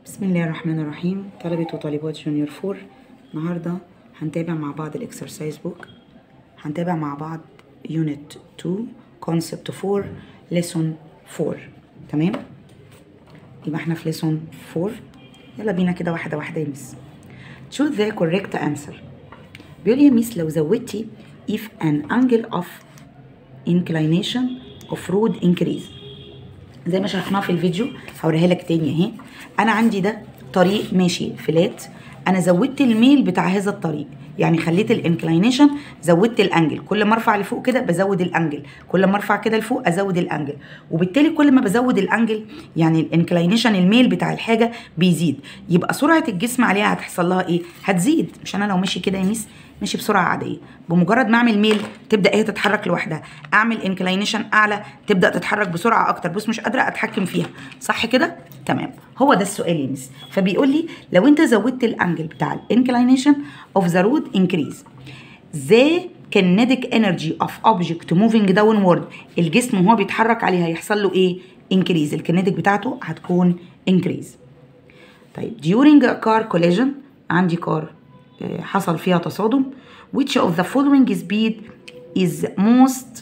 بسم الله الرحمن الرحيم طلبة وطالبات جونيور فور النهاردة هنتابع مع بعض الاكسرسايز بوك هنتابع مع بعض يونت 2 كونسبت 4 ليسون 4 تمام يبقى احنا في ليسون 4 يلا بينا كده واحدة واحدة يا مس choose the correct answer بيقول لي يا ميس لو زودتي if an angle of inclination of road increase زي ما شرحناها في الفيديو هوريها لك تاني اهي انا عندي ده طريق ماشي فلات انا زودت الميل بتاع هذا الطريق يعني خليت الانكلينيشن زودت الانجل كل ما ارفع لفوق كده بزود الانجل كل ما ارفع كده لفوق ازود الانجل وبالتالي كل ما بزود الانجل يعني الانكلينيشن الميل بتاع الحاجه بيزيد يبقى سرعه الجسم عليها هتحصل لها ايه هتزيد مش انا لو ماشي كده يا ميس ماشي بسرعه عاديه بمجرد ما اعمل ميل تبدا هي تتحرك لوحدها اعمل انكلينيشن اعلى تبدا تتحرك بسرعه اكتر بص مش قادره اتحكم فيها صح كده تمام هو ده السؤال يا ميس فبيقول لي لو انت زودت الانجل بتاع الانكلينيشن اوف ذا رود انكريز the kinetic energy of object moving downward الجسم وهو بيتحرك عليها هيحصل له ايه increase الكينيتيك بتاعته هتكون increase طيب during a car collision عندي كار حصل فيها تصادم which of the following speed is most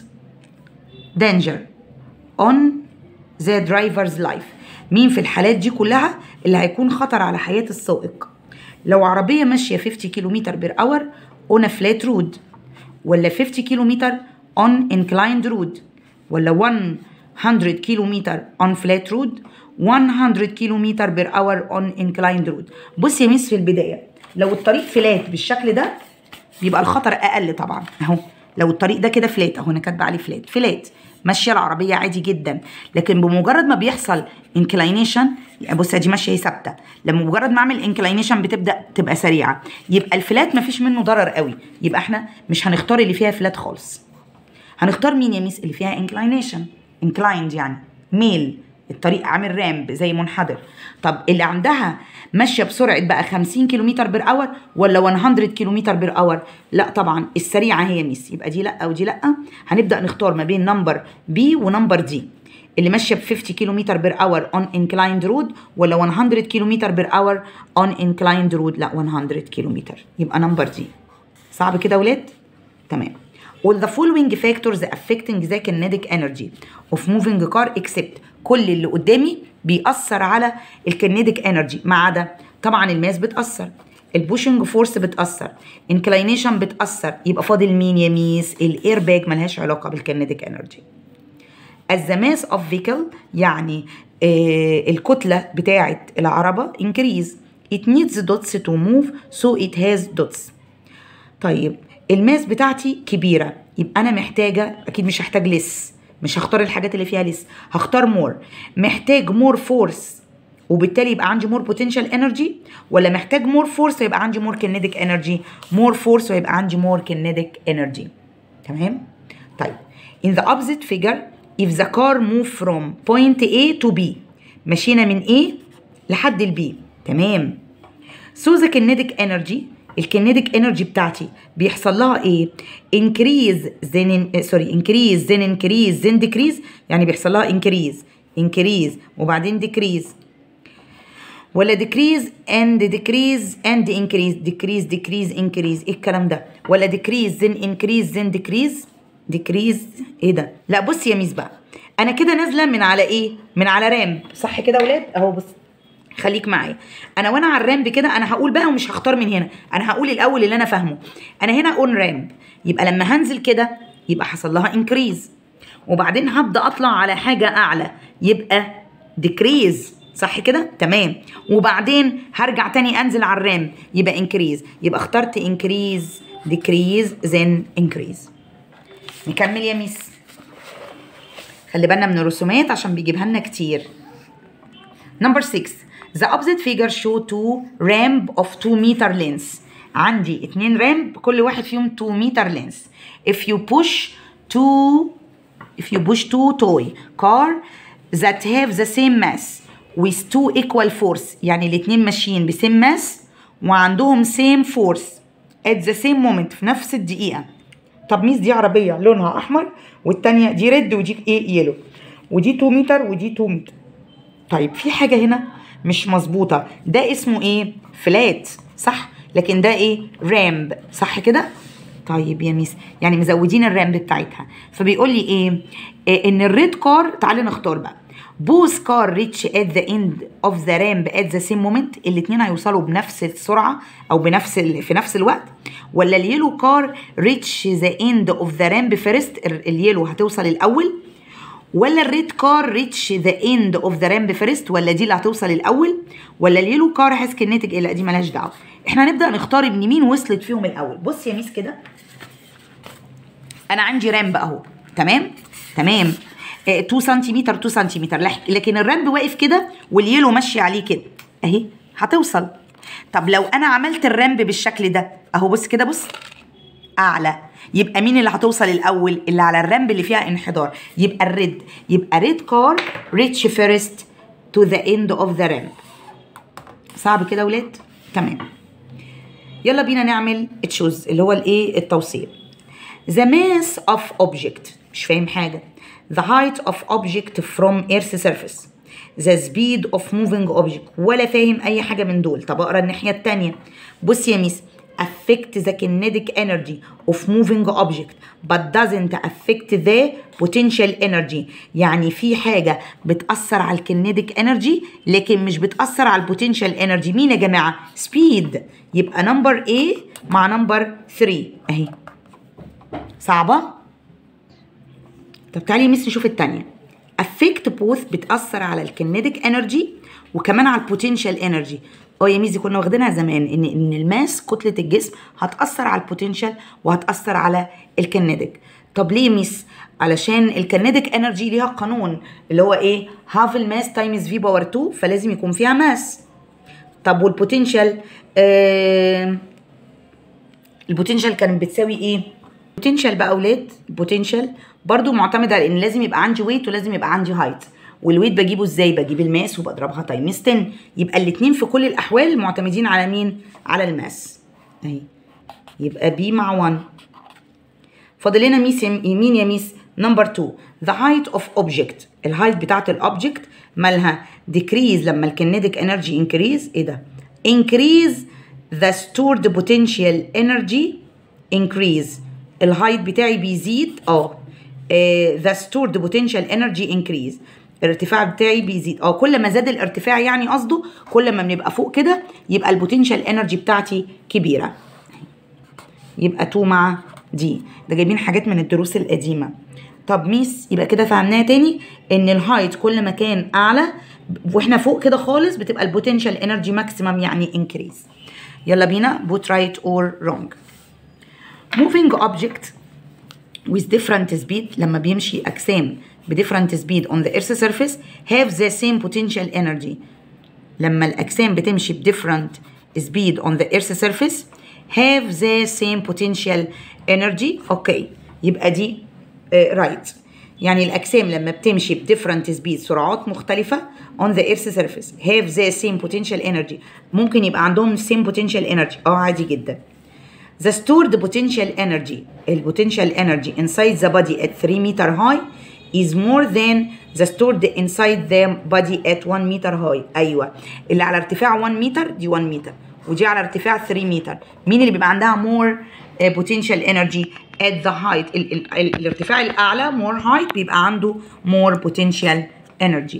danger on the driver's life مين في الحالات دي كلها اللي هيكون خطر على حياة السائق لو عربية ماشية 50 كيلومتر بير اور on a flat road ولا 50 كيلومتر on inclined road ولا 100 كيلومتر on flat road 100 كيلومتر بير اور on inclined road بص يا ميس في البداية لو الطريق فلات بالشكل ده بيبقى الخطر اقل طبعا اهو لو الطريق ده كده فلات اهو انا كاتبه عليه فلات فلات ماشيه العربيه عادي جدا لكن بمجرد ما بيحصل انكلاينيشن بص دي ماشيه هي ثابته لما مجرد ما اعمل انكلاينيشن بتبدا تبقى سريعه يبقى الفلات ما فيش منه ضرر قوي يبقى احنا مش هنختار اللي فيها فلات خالص هنختار مين يا ميس اللي فيها انكلاينيشن انكلايند يعني ميل الطريق عامل رامب زي منحدر طب اللي عندها ماشيه بسرعه بقى 50 كيلومتر بير اور ولا 100 كيلومتر بير اور لا طبعا السريعه هي ميس يبقى دي لا ودي لا هنبدا نختار ما بين نمبر بي ونمبر دي اللي ماشيه ب 50 كيلومتر بير اور اون انكلايند رود ولا 100 كيلومتر بير اور اون انكلايند رود لا 100 كيلومتر يبقى نمبر دي صعب كده ولاد تمام all the following factors affecting the kinetic energy of moving car except كل اللي قدامي بيأثر على الكينيتيك انرجي ما عدا طبعا الماس بتأثر البوشنج فورس بتأثر انكلاينيشن بتأثر يبقى فاضل مين يا ميس الاير باج ملهاش علاقة بالكينيتيك انرجي as the mass of vehicle يعني آه الكتلة بتاعة العربة increase it needs dots to move so it has dots طيب الماس بتاعتي كبيرة يبقى أنا محتاجة أكيد مش هحتاج لس مش هختار الحاجات اللي فيها لس هختار مور محتاج مور فورس وبالتالي يبقى عندي مور بوتنشال انرجي ولا محتاج مور فورس ويبقى عندي مور كينيتيك انرجي مور فورس ويبقى عندي مور كينيتيك انرجي تمام طيب in the opposite figure if the car move from point A to B مشينا من A لحد ال B تمام so the kinetic energy الكينيتيك انرجي بتاعتي بيحصل لها ايه انكريز زين سوري انكريز زين انكريز زين ديكريز يعني بيحصل لها انكريز انكريز وبعدين ديكريز ولا ديكريز اند ديكريز اند انكريز ديكريز ديكريز انكريز ايه الكلام ده ولا ديكريز زين انكريز زين ديكريز ديكريز ايه ده لا بص يا ميس بقى انا كده نازله من على ايه من على رامب صح كده ولاد اهو بص خليك معايا انا وانا على الرامب كده انا هقول بقى ومش هختار من هنا انا هقول الاول اللي انا فاهمه انا هنا اون رامب يبقى لما هنزل كده يبقى حصل لها انكريز وبعدين هبدا اطلع على حاجه اعلى يبقى ديكريز صح كده تمام وبعدين هرجع تاني انزل على الرامب يبقى انكريز يبقى اخترت انكريز ديكريز زين انكريز نكمل يا ميس خلي بالنا من الرسومات عشان بيجيبها لنا كتير نمبر 6 The opposite figure show two ramp of 2 meter length. عندي اتنين رامب كل واحد فيهم 2 meter length. If you push two if you push two toy car that have the same mass with two equal force يعني الاتنين ماشيين بسيم ماس وعندهم same force at the same moment في نفس الدقيقة. طب ميس دي عربية لونها أحمر والتانية دي ريد ودي ايه يلو ودي 2 متر ودي 2 متر. طيب في حاجة هنا مش مظبوطه ده اسمه ايه فلات صح لكن ده ايه رامب صح كده طيب يا ميس يعني مزودين الرامب بتاعتها فبيقول لي ايه, إيه ان الريد كار تعالي نختار بقى بوث كار ريتش ات ذا اند اوف ذا رامب ات ذا سيم مومنت الاثنين هيوصلوا بنفس السرعه او بنفس ال... في نفس الوقت ولا اليلو كار ريتش ذا اند اوف ذا رامب فيرست اليلو هتوصل الاول ولا الريد كار ريتش ذا اند اوف ذا رامب فيرست ولا دي اللي هتوصل الاول ولا اليلو كار هاز كينيتيك لا دي مالهاش دعوه احنا هنبدا نختار ابن مين وصلت فيهم الاول بص يا ميس كده انا عندي رامب اهو تمام تمام 2 سنتيمتر 2 سنتيمتر لكن الرامب واقف كده واليلو ماشي عليه كده اهي هتوصل طب لو انا عملت الرامب بالشكل ده اهو بص كده بص اعلى يبقى مين اللي هتوصل الاول اللي على الرامب اللي فيها انحدار يبقى الريد يبقى ريد كار ريتش فيرست تو ذا اند اوف ذا رامب صعب كده يا ولاد تمام يلا بينا نعمل تشوز اللي هو الايه التوصيل the mass of object مش فاهم حاجه the height of object from earth surface the speed of moving object ولا فاهم اي حاجه من دول طب اقرا الناحيه الثانيه بص يا ميس affect the kinetic energy of moving object but doesn't affect the potential energy يعني في حاجة بتأثر على الكينيتيك energy لكن مش بتأثر على البوتنشال energy مين يا جماعة؟ speed يبقى نمبر A مع نمبر 3 اهي صعبة؟ طب تعالي ميس نشوف التانية affect both بتأثر على الكينيتيك energy وكمان على البوتنشال energy اه يا ميزي كنا واخدينها زمان ان ان الماس كتله الجسم هتاثر على البوتنشال وهتاثر على الكنيدك طب ليه ميس علشان الكنيدك انرجي ليها قانون اللي هو ايه هاف الماس تايمز في باور 2 فلازم يكون فيها ماس طب والبوتنشال آه البوتنشال كانت بتساوي ايه البوتنشال بقى اولاد البوتنشال برضو معتمد على ان لازم يبقى عندي ويت ولازم يبقى عندي هايت والويت بجيبه ازاي بجيب الماس وبضربها تايمز 10 يبقى الاثنين في كل الاحوال معتمدين على مين على الماس اهي يبقى بي مع 1 فاضل لنا ميس يمين يا ميس نمبر 2 the height of object الهايت بتاعت الاوبجكت مالها decrease لما الكينيتيك انرجي increase ايه ده increase the stored potential energy increase الهايت بتاعي بيزيد اه the stored potential energy increase الارتفاع بتاعي بيزيد اه كل ما زاد الارتفاع يعني قصده كل ما بنبقى فوق كده يبقى البوتنشال انرجي بتاعتي كبيره يبقى 2 مع دي ده جايبين حاجات من الدروس القديمه طب ميس يبقى كده فهمناها تاني ان الهايت كل ما كان اعلى واحنا فوق كده خالص بتبقى البوتنشال انرجي ماكسيمم يعني انكريز يلا بينا بوت رايت اور رونج moving object with different speed لما بيمشي اجسام بديفرنت سبيد on the earth surface have the same potential energy لما الأجسام بتمشي بديفرنت speed on the earth surface have the same potential energy اوكي يبقى دي رايت uh, right. يعني الأجسام لما بتمشي بديفرنت سبيد سرعات مختلفة on the earth surface have the same potential energy ممكن يبقى عندهم same potential energy اه عادي جدا The stored potential energy البوتنشال energy inside the body at 3 meter high is more than the stored inside the body at 1 meter high ايوه اللي على ارتفاع 1 متر دي 1 متر ودي على ارتفاع 3 متر مين اللي بيبقى عندها more uh, potential energy at the height ال ال ال الارتفاع الاعلى more height بيبقى عنده more potential energy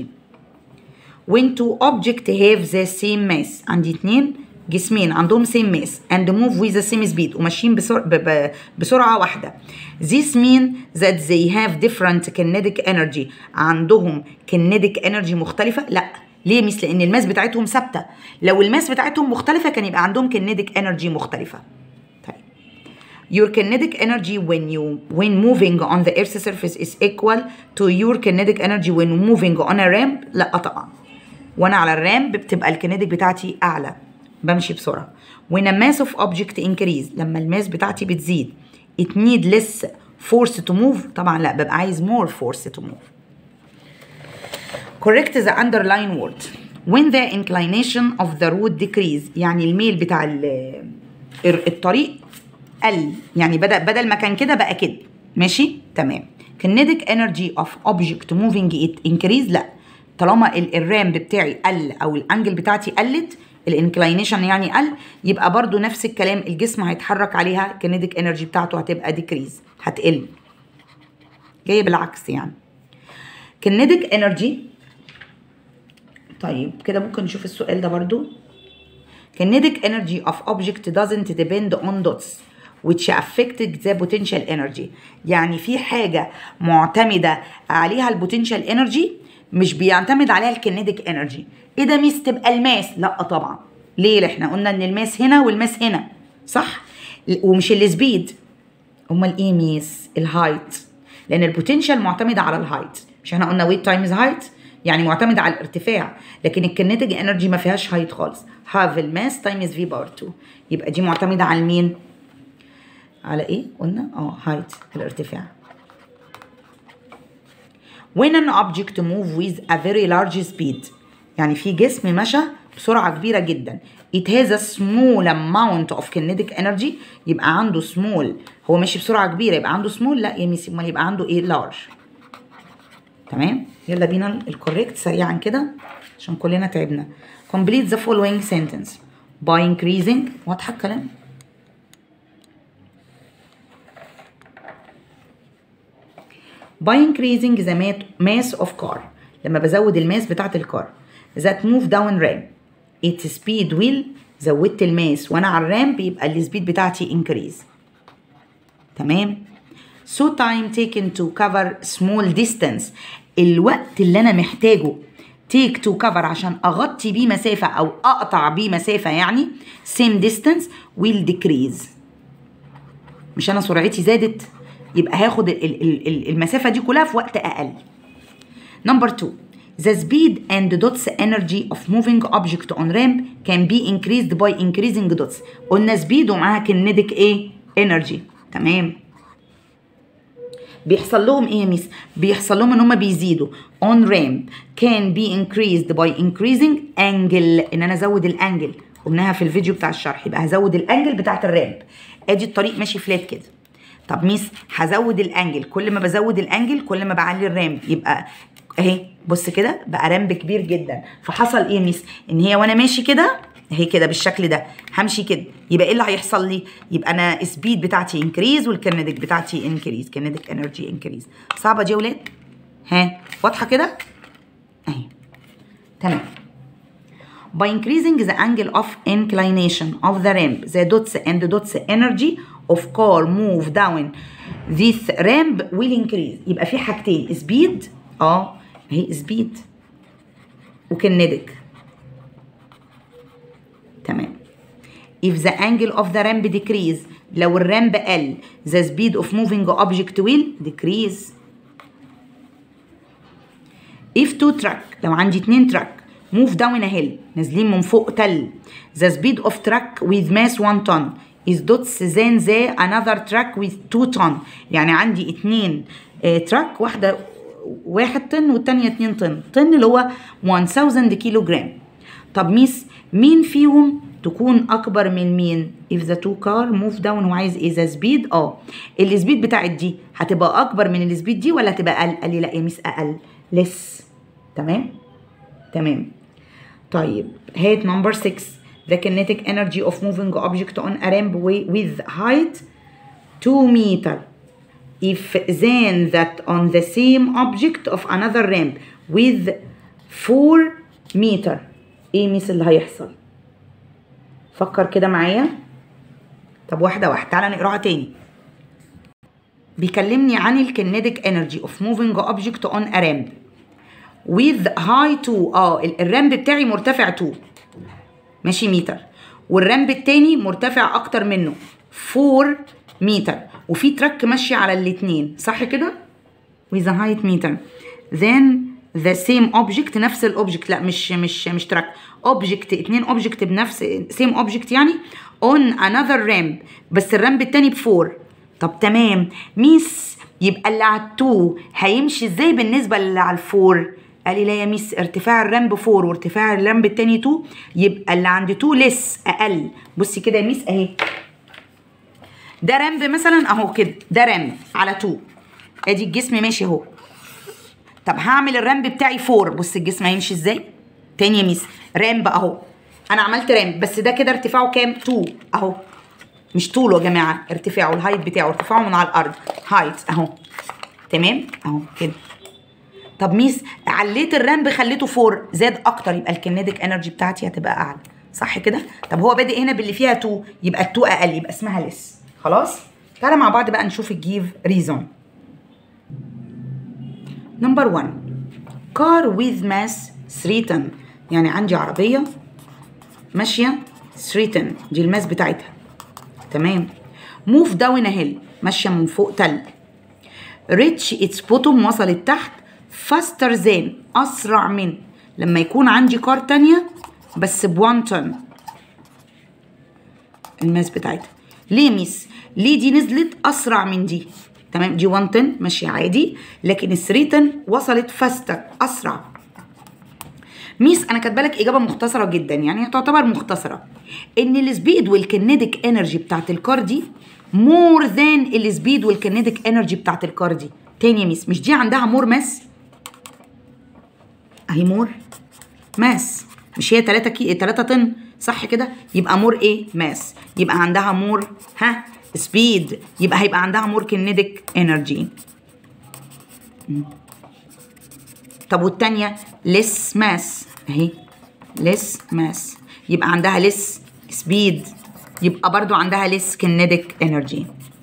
when two objects have the same mass عندي اتنين جسمين عندهم same mass and move with the same speed وماشيين بسر... ب... ب... بسرعة واحدة this mean that they have different kinetic energy عندهم kinetic energy مختلفة لا ليه مثل لان الماس بتاعتهم ثابته لو الماس بتاعتهم مختلفه كان يبقى عندهم kinetic energy مختلفه طيب your kinetic energy when you when moving on the earth's surface is equal to your kinetic energy when moving on a ramp لا طبعا وانا على الرامب بتبقى الكينيتيك بتاعتي اعلى بمشي بسرعه when a mass of object increase لما الماس بتاعتي بتزيد it need less force to move طبعا لا ببقى عايز more force to move correct the underline word when the inclination of the road decrease يعني الميل بتاع الطريق قل يعني بدأ بدل ما كان كده بقى كده ماشي تمام kinetic energy of object moving it increase لا طالما ال- الرامب بتاعي قل او الانجل بتاعتي قلت الانكلاينيشن يعني قل يبقى برضو نفس الكلام الجسم هيتحرك عليها الكينيتيك انرجي بتاعته هتبقى ديكريز هتقل جاي بالعكس يعني kinetic energy طيب كده ممكن نشوف السؤال ده برضو kinetic energy of object doesn't depend on dots which affected the potential energy يعني في حاجة معتمدة عليها البوتنشال انرجي مش بيعتمد عليها الكينيتيك انرجي ايه ده ميس تبقى الماس لا طبعا ليه لأ احنا قلنا ان الماس هنا والماس هنا صح ومش السبيد امال ايه ميس الهايت لان البوتنشال معتمده على الهايت مش احنا قلنا ويت تايمز هايت يعني معتمده على الارتفاع لكن الكينيتيك انرجي ما فيهاش هايت خالص هاف الماس تايمز في باور 2 يبقى دي معتمده على مين على ايه قلنا اه هايت الارتفاع when an object move with a very large speed يعني في جسم مشى بسرعة كبيرة جدا it has a small amount of kinetic energy يبقى عنده small هو ماشي بسرعة كبيرة يبقى عنده small لا يا ميسي امال يبقى عنده ايه large تمام يلا بينا الكوريكت سريعا كده عشان كلنا تعبنا complete the following sentence by increasing واضحة الكلام by increasing the mat- mass of car لما بزود الماس بتاعت الكار that move down ramp its speed will زودت الماس وانا على الرامب يبقى السبيد بتاعتي increase تمام so time taken to cover small distance الوقت اللي انا محتاجه take to cover عشان اغطي بيه مسافة او اقطع بيه مسافة يعني same distance will decrease مش انا سرعتي زادت يبقى هاخد ال- ال- ال- المسافة دي كلها في وقت اقل Number two, the speed and dots energy of moving object on ramp can be increased by increasing dots. قلنا speed ومعاها kinetic ايه؟ energy. تمام. بيحصل لهم ايه يا ميس؟ بيحصل لهم ان هم بيزيدوا on ramp can be increased by increasing angle ان انا ازود الانجل قلناها في الفيديو بتاع الشرح يبقى هزود الانجل بتاعت الرامب ادي الطريق ماشي فلات كده طب ميس هزود الانجل كل ما بزود الانجل كل ما بعلي الرامب يبقى اهي بص كده بقى رامب كبير جدا فحصل ايه ميس ان هي وانا ماشي كده اهي كده بالشكل ده همشي كده يبقى ايه اللي هيحصل لي يبقى انا السبيد بتاعتي انكريز والكينيتيك بتاعتي انكريز كينيتيك انرجي انكريز صعبه دي يا ولاد ها واضحه كده اهي تمام by increasing the angle of inclination of the ramp the dots and the dots energy of car move down this ramp will increase يبقى في حاجتين speed اه هي speed وكينيتيك تمام if the angle of the ramp decrease لو الرامب قل the speed of moving object will decrease if two track لو عندي اتنين track move down a hill نازلين من فوق تل the speed of track with mass 1 ton is dots than the another track with 2 ton يعني عندي اتنين تراك واحدة واحد طن والتانية اتنين طن طن اللي هو 1000 كيلو جرام طب ميس مين فيهم تكون اكبر من مين if the two car move down هو عايز ايه ذا سبيد اه السبيد بتاعت دي هتبقى اكبر من السبيد دي ولا هتبقى اقل قال لي لا يا ميس اقل less تمام تمام طيب هات نمبر 6 the kinetic energy of moving object on a ramp wi- with height 2 meter if then that on the same object of another ramp with 4 meter ايه ميس اللي هيحصل فكر كده معايا طب واحده واحده تعالى نقراها تاني بيكلمني عن الكينيتيك انرجي اوف موفينج اوبجكت اون ا رامب with high 2 اه ال- الرامب بتاعي مرتفع 2 ماشي متر والرامب التاني مرتفع اكتر منه 4 متر وفي تراك ماشي على الاتنين صح كده with a height meter then the same object نفس الاوبجكت لا مش مش مش تراك اوبجكت اتنين اوبجكت بنفس same object يعني on another ramp بس الرامب التاني بفور طب تمام ميس يبقى اللي على التو هيمشي ازاي بالنسبه للي على الفور قال لي لا يا ميس ارتفاع الرامب 4 وارتفاع الرامب التاني 2 يبقى اللي عند 2 لس اقل بصي كده يا ميس اهي ده رامب مثلا اهو كده ده رامب على 2 ادي الجسم ماشي اهو طب هعمل الرامب بتاعي 4 بص الجسم هيمشي ازاي تاني يا ميس رامب اهو انا عملت رامب بس ده كده ارتفاعه كام 2 اهو مش طوله يا جماعه ارتفاعه الهايت بتاعه ارتفاعه من على الارض هايت اهو تمام اهو كده طب ميس عليت الرامب خليته 4 زاد اكتر يبقى الكينيتيك انرجي بتاعتي هتبقى اعلى صح كده طب هو بادئ هنا باللي فيها 2 يبقى ال 2 اقل يبقى اسمها لس خلاص تعالى مع بعض بقى نشوف الجيف ريزون نمبر 1 كار ويز ماس 3 طن يعني عندي عربيه ماشيه 3 طن دي الماس بتاعتها تمام موف داون هيل ماشيه من فوق تل ريتش اتس بوتوم وصلت تحت فاستر زان اسرع من لما يكون عندي كار تانية بس ب 1 طن الماس بتاعتها ليه ميس ليه دي نزلت اسرع من دي تمام دي 1 طن ماشيه عادي لكن ال 3 طن وصلت فاستر اسرع ميس انا كاتبه لك اجابه مختصره جدا يعني تعتبر مختصره ان السبيد والكينيتيك انرجي بتاعت الكار دي مور ذان السبيد والكينيتيك انرجي بتاعت الكار دي تاني يا ميس مش دي عندها مور ماس اهي مور ماس مش هي 3 كي 3 طن صح كده يبقى مور ايه ماس يبقى عندها مور ها سبيد يبقى هيبقى عندها مور كينيتيك انرجي طب والتانية less mass اهي less mass يبقى عندها less speed يبقى برضو عندها less kinetic energy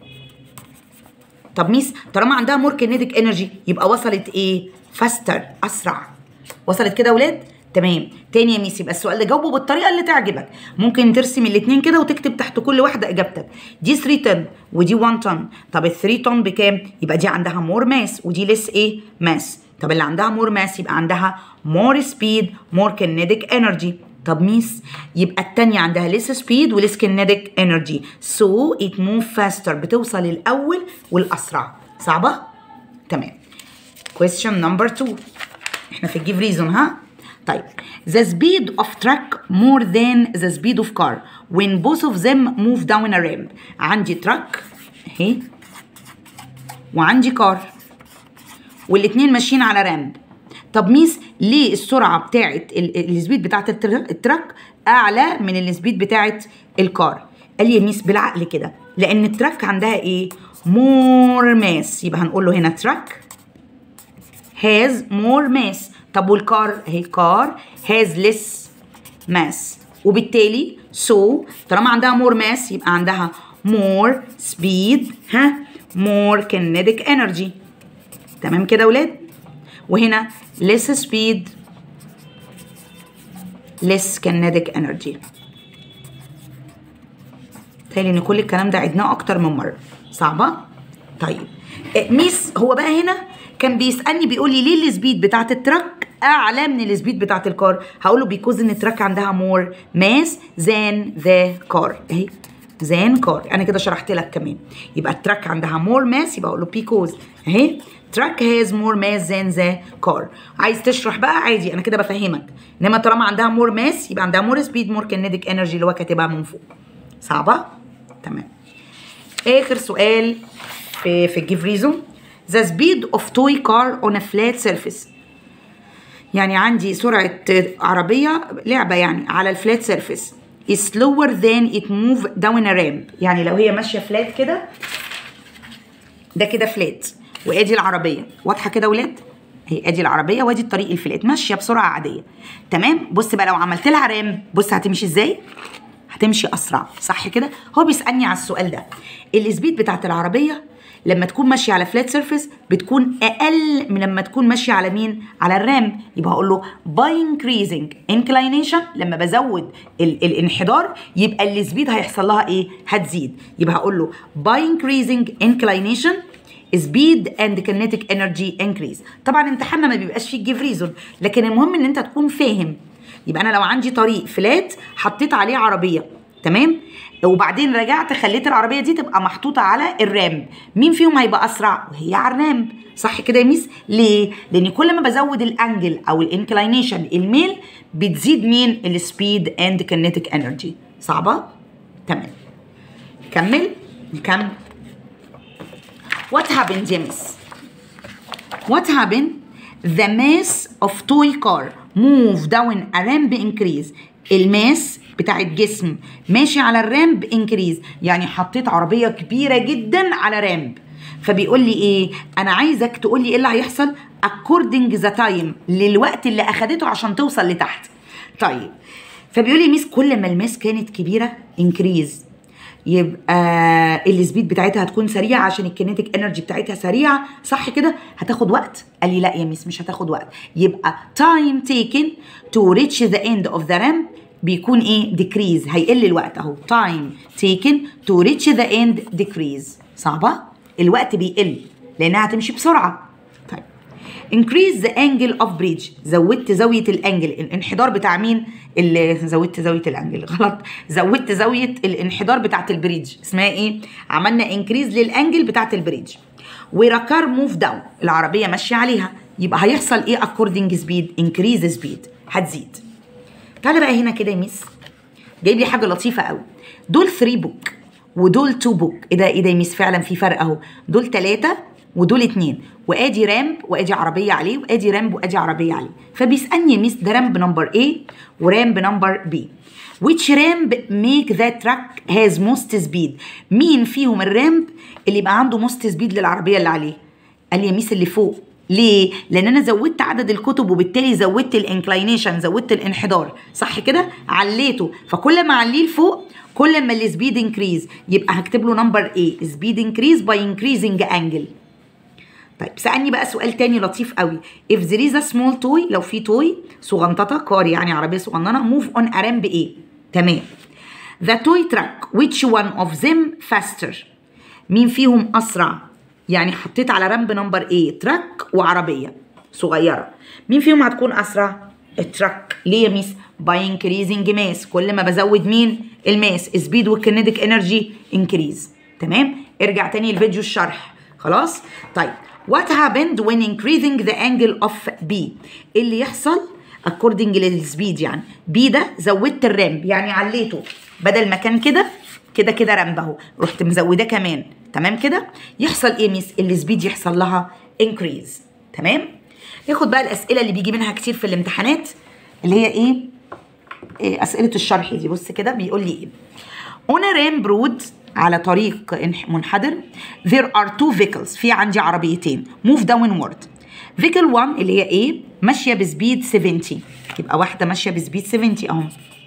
طب ميس طالما عندها more kinetic energy يبقى وصلت ايه faster اسرع وصلت كده يا ولاد تمام تاني يا ميس يبقى السؤال ده جاوبه بالطريقه اللي تعجبك ممكن ترسم الاثنين كده وتكتب تحت كل واحده اجابتك دي 3 طن ودي 1 طن طب ال 3 طن بكام يبقى دي عندها مور ماس ودي لس ايه ماس طب اللي عندها مور ماس يبقى عندها مور سبيد مور كينيتيك انرجي طب ميس يبقى التانية عندها ليس سبيد وليس كينيتيك انرجي سو ات موف فاستر بتوصل الاول والاسرع صعبه تمام question number 2 احنا في الجيف ريزون ها طيب the speed of truck more than the speed of car when both of them move down a ramp عندي تراك اهي وعندي كار والاتنين ماشيين على رامب طب ميس ليه السرعه بتاعت السبيد بتاعت التراك اعلى من السبيد بتاعت الكار قال لي يا ميس بالعقل كده لان التراك عندها ايه مور ماس يبقى هنقول له هنا تراك has more mass طب والكار اهي كار has less mass وبالتالي so طالما عندها more mass يبقى عندها more speed ها more kinetic energy تمام كده يا ولاد وهنا less speed less kinetic energy تالي ان كل الكلام ده عدناه اكتر من مره صعبه طيب ميس هو بقى هنا كان بيسالني بيقول لي ليه السبيد بتاعت التراك اعلى من السبيد بتاعت الكار هقول له بيكوز ان التراك عندها مور ماس ذان ذا كار اهي ذان كار انا كده شرحت لك كمان يبقى التراك عندها مور ماس يبقى اقول له بيكوز اهي تراك هاز مور ماس ذان ذا كار عايز تشرح بقى عادي انا كده بفهمك انما طالما عندها مور ماس يبقى عندها مور سبيد مور كينيتيك انرجي اللي هو كاتبها من فوق صعبه تمام اخر سؤال في في الجيف ريزون the speed of toy car on a flat surface يعني عندي سرعة عربية لعبة يعني على الفلات سيرفيس is slower than it move down a ramp يعني لو هي ماشية فلات كده ده كده فلات وادي العربية واضحة كده ولاد هي ادي العربية وادي الطريق الفلات ماشية بسرعة عادية تمام بص بقى لو عملت لها رام بص هتمشي ازاي هتمشي اسرع صح كده هو بيسالني على السؤال ده السبيد بتاعت العربيه لما تكون ماشيه على فلات سيرفيس بتكون اقل من لما تكون ماشيه على مين على الرام يبقى هقول له باي انكريزنج انكلاينيشن لما بزود ال الانحدار يبقى السبيد هيحصل لها ايه هتزيد يبقى هقول له باي انكريزنج انكلاينيشن سبيد اند كينيتيك انرجي انكريز طبعا امتحاننا ما بيبقاش فيه جيف ريزون لكن المهم ان انت تكون فاهم يبقى انا لو عندي طريق فلات حطيت عليه عربيه تمام وبعدين رجعت خليت العربيه دي تبقى محطوطه على الرامب مين فيهم هيبقى اسرع وهي على الرامب صح كده يا ميس ليه لان كل ما بزود الانجل او الانكلاينيشن الميل بتزيد مين السبيد اند كينيتيك انرجي صعبه تمام كمل نكمل وات happened يا ميس وات happened the mass of toy car move down a ramp increase الماس بتاعت جسم ماشي على الرامب انكريز يعني حطيت عربيه كبيره جدا على رامب فبيقول لي ايه انا عايزك تقول لي ايه اللي هيحصل according the time للوقت اللي اخدته عشان توصل لتحت طيب فبيقول لي ميس كل ما الماس كانت كبيره انكريز يبقى السبيد بتاعتها هتكون سريعه عشان الكينيتيك انرجي بتاعتها سريعه صح كده هتاخد وقت قال لي لا يا ميس مش هتاخد وقت يبقى time taken to reach the end of the ramp بيكون ايه decrease هيقل الوقت اهو time taken to reach the end decrease صعبه الوقت بيقل لانها هتمشي بسرعه طيب increase the angle of bridge زودت زاويه الانجل الانحدار بتاع مين اللي زودت زاويه الانجل غلط زودت زاويه الانحدار بتاعت البريدج اسمها ايه عملنا انكريز للانجل بتاعت البريدج وركار موف داون العربيه ماشيه عليها يبقى هيحصل ايه according speed increase speed هتزيد تعالى بقى هنا كده يا ميس جايب لي حاجه لطيفه قوي دول 3 بوك ودول 2 بوك ايه ده ايه ده يا ميس فعلا في فرق اهو دول 3 ودول اتنين وادي رامب وادي عربيه عليه وادي رامب وادي عربيه عليه فبيسالني يا ميس ده رامب نمبر A ورامب نمبر B which ramp make that truck has most speed مين فيهم الرامب اللي يبقى عنده most speed للعربيه اللي عليه قال لي يا ميس اللي فوق ليه؟ لأن أنا زودت عدد الكتب وبالتالي زودت الانكلاينيشن زودت الانحدار صح كده؟ عليته فكل ما عليه لفوق كل ما السبيد انكريز يبقى هكتب له نمبر A سبيد انكريز باي انكريزنج انجل طيب سألني بقى سؤال تاني لطيف قوي if there is a small toy لو في توي صغنططة كار يعني عربية صغننة move on a ramp A تمام the toy truck which one of them faster مين فيهم أسرع يعني حطيت على رامب نمبر A تراك وعربية صغيرة مين فيهم هتكون أسرع التراك ليه يا ميس باي انكريزنج ماس كل ما بزود مين الماس سبيد والكينيتيك انرجي انكريز تمام ارجع تاني لفيديو الشرح خلاص طيب what happened when increasing the angle of B اللي يحصل according للسبيد يعني B ده زودت الرامب يعني عليته بدل ما كان كده كده كده رامب اهو رحت مزوداه كمان تمام كده يحصل ايه ميس السبيد يحصل لها انكريز تمام ياخد بقى الاسئله اللي بيجي منها كتير في الامتحانات اللي هي ايه, إيه اسئله الشرح دي بص كده بيقول لي ايه on a ramp road على طريق منحدر there are two vehicles في عندي عربيتين move downward vehicle 1 اللي هي ايه ماشيه بسبيد 70 يبقى واحده ماشيه بسبيد 70 اهو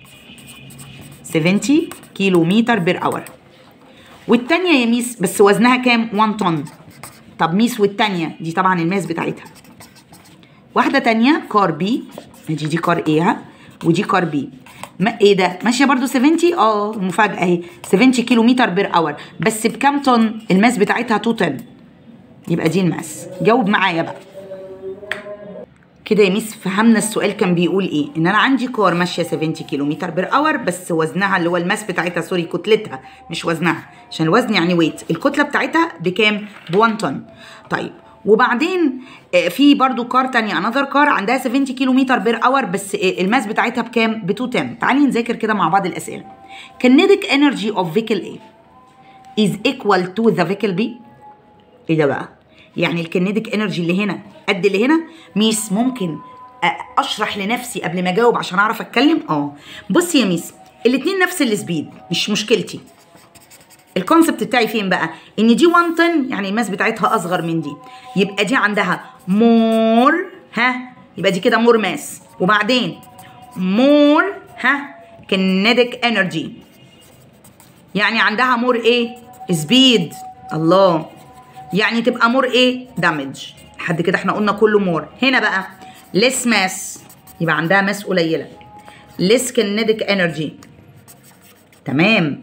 70 كيلو متر بير اور والتانية يا ميس بس وزنها كام 1 طن طب ميس والتانية دي طبعا الماس بتاعتها واحدة تانية كار بي دي دي كار ايه ها ودي كار بي ما ايه ده ماشيه برضو 70 اه مفاجاه اهي 70 كيلو متر بير اور بس بكام طن الماس بتاعتها 2 طن يبقى دي الماس جاوب معايا بقى كده يا ميس فهمنا السؤال كان بيقول ايه ان انا عندي كار ماشيه 70 كيلو متر بير اور بس وزنها اللي هو الماس بتاعتها سوري كتلتها مش وزنها عشان الوزن يعني ويت الكتله بتاعتها بكام ب 1 طن طيب وبعدين في برضو كار تانية انذر كار عندها 70 كيلو متر بير اور بس الماس بتاعتها بكام ب 2 طن تعالي نذاكر كده مع بعض الاسئله kinetic energy of vehicle A is equal to the vehicle B ايه ده بقى يعني الكينيتيك انرجي اللي هنا قد اللي هنا ميس ممكن اشرح لنفسي قبل ما اجاوب عشان اعرف اتكلم اه بصي يا ميس الاتنين نفس السبيد مش مشكلتي الكونسبت بتاعي فين بقى ان دي 1 طن يعني الماس بتاعتها اصغر من دي يبقى دي عندها مور ها يبقى دي كده مور ماس وبعدين مور ها كينيتيك انرجي يعني عندها مور ايه سبيد الله يعني تبقى مور ايه دامج لحد كده احنا قلنا كله مور هنا بقى ليس ماس يبقى عندها ماس قليله ليس كينيتيك انرجي تمام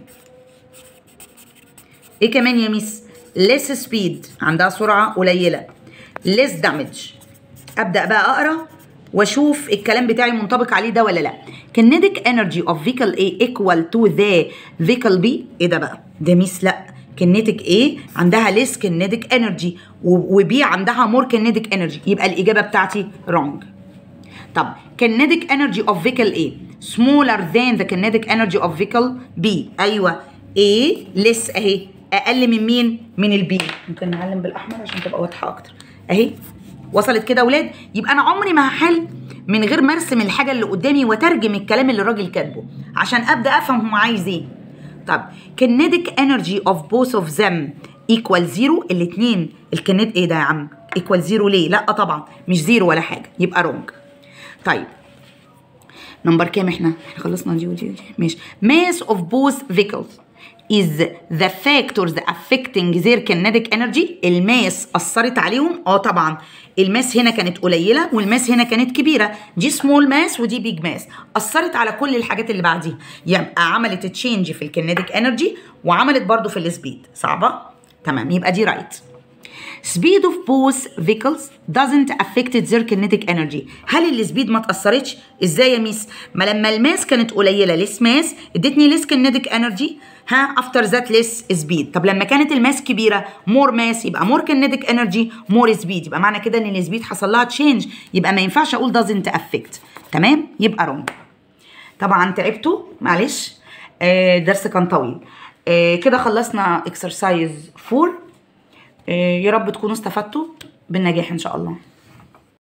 ايه كمان يا ميس ليس سبيد عندها سرعه قليله ليس دامج ابدا بقى اقرا واشوف الكلام بتاعي منطبق عليه ده ولا لا kinetic energy of vehicle A equal to the vehicle B ايه ده بقى ده ميس لا كينيتيك A عندها less kinetic energy وبي عندها more kinetic energy يبقى الإجابة بتاعتي wrong طب kinetic energy of vehicle A smaller than the kinetic energy of vehicle B أيوة A less أهي أقل من مين؟ من البي ممكن نعلم بالأحمر عشان تبقى واضحة أكتر أهي وصلت كده يا ولاد يبقى انا عمري ما هحل من غير ما ارسم الحاجه اللي قدامي واترجم الكلام اللي الراجل كاتبه عشان ابدا افهم هو عايز ايه طب kinetic energy of both of them equal zero الاثنين الكنت ايه ده يا عم equal zero ليه لا طبعا مش زيرو ولا حاجه يبقى wrong طيب نمبر كام احنا احنا خلصنا دي ودي ودي ماشي mass of both vehicles is the factors affecting their kinetic energy الماس اثرت عليهم اه طبعا الماس هنا كانت قليله والماس هنا كانت كبيره دي سمول ماس ودي بيج ماس اثرت على كل الحاجات اللي بعديها يبقى عملت تشينج في الكينيتيك انرجي وعملت برضو في السبيد صعبه تمام يبقى دي رايت right. speed of both vehicles doesn't affect their kinetic energy هل السبيد ما اتأثرتش ازاي يا ميس ما لما الماس كانت قليله ليس ماس ادتني ليس kinetic energy ها افتر ذات ليس سبيد طب لما كانت الماس كبيره مور ماس يبقى مور kinetic انرجي مور سبيد يبقى معنى كده ان السبيد حصل لها تشينج يبقى ما ينفعش اقول doesn't affect تمام يبقى رونج طبعا تعبتوا معلش آه درس كان طويل آه كده خلصنا اكسرسايز 4 آه يا رب تكونوا استفدتوا بالنجاح ان شاء الله